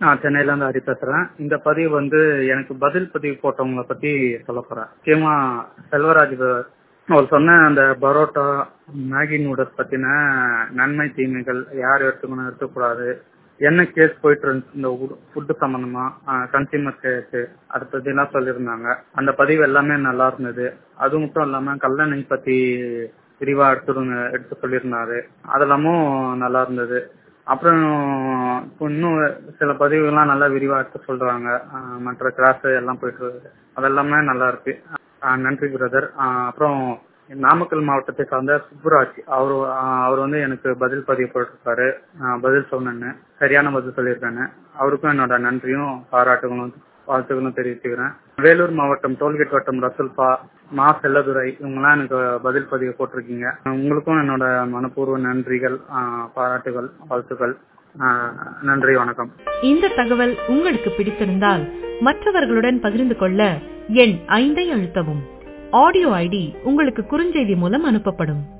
நான் சென்னையில இருந்து ஹரி பேசுறேன் இந்த பதிவு வந்து எனக்கு பதில் பதிவு போட்டவங்கள பத்தி சொல்ல போறேன் முக்கியமா செல்வராஜ் ப- அவர் சொன்ன அந்த பரோட்டா மேகி நூடுல்ஸ் பத்தின நன்மை தீமைகள் யார் எடுத்துக்கணும் எடுத்துக்கூடாது என்ன கேஸ் போயிட்டு இருந்துச்சு இந்த ஃபுட்டு சம்பந்தமா கன்சியூமர் கேஸ் அதை பத்தி எல்லாம் சொல்லியிருந்தாங்க அந்த பதிவு எல்லாமே நல்லா இருந்தது அது மட்டும் இல்லாம கல்லணை பத்தி விரிவா எடுத்து எடுத்து சொல்லியிருந்தாரு அதெல்லாமும் நல்லா இருந்தது அப்புறம் இப்போ இன்னும் சில பதிவுகள்லாம் நல்லா விரிவா எடுத்து சொல்றாங்க ஆஹ் மற்ற கிளாஸ் எல்லாம் போயிட்டு இருக்கு. அதெல்லாமே நல்லா இருக்கு ஆஹ் நன்றி பிரதர் அப்புறம் நாமக்கல் மாவட்டத்தை சார்ந்த சுப்புராஜ் அவரு ஆஹ் அவர் வந்து எனக்கு பதில் பதிவு போட்டிருக்காரு ஆஹ் பதில் சொன்னேன்னு சரியான பதில் சொல்லியிருக்காங்க அவருக்கும் என்னோட நன்றியும் பாராட்டுகளும் வாழ்த்துக்களும் தெரிவிச்சுக்கிறேன் வேலூர் மாவட்டம் டோல்கேட் வட்டம் ரசல்பா மா செல்லதுரை இவங்கெல்லாம் எனக்கு பதில் பதிவு போட்டிருக்கீங்க உங்களுக்கும் என்னோட மனப்பூர்வ நன்றிகள் ஆஹ் பாராட்டுகள் வாழ்த்துக்கள் ஆஹ் நன்றி வணக்கம் இந்த தகவல் உங்களுக்கு பிடித்திருந்தால் மற்றவர்களுடன் பகிர்ந்து கொள்ள எண் ஐந்தை அழுத்தவும் ஆடியோ ஐடி உங்களுக்கு குறுஞ்செய்தி மூலம் அனுப்பப்படும்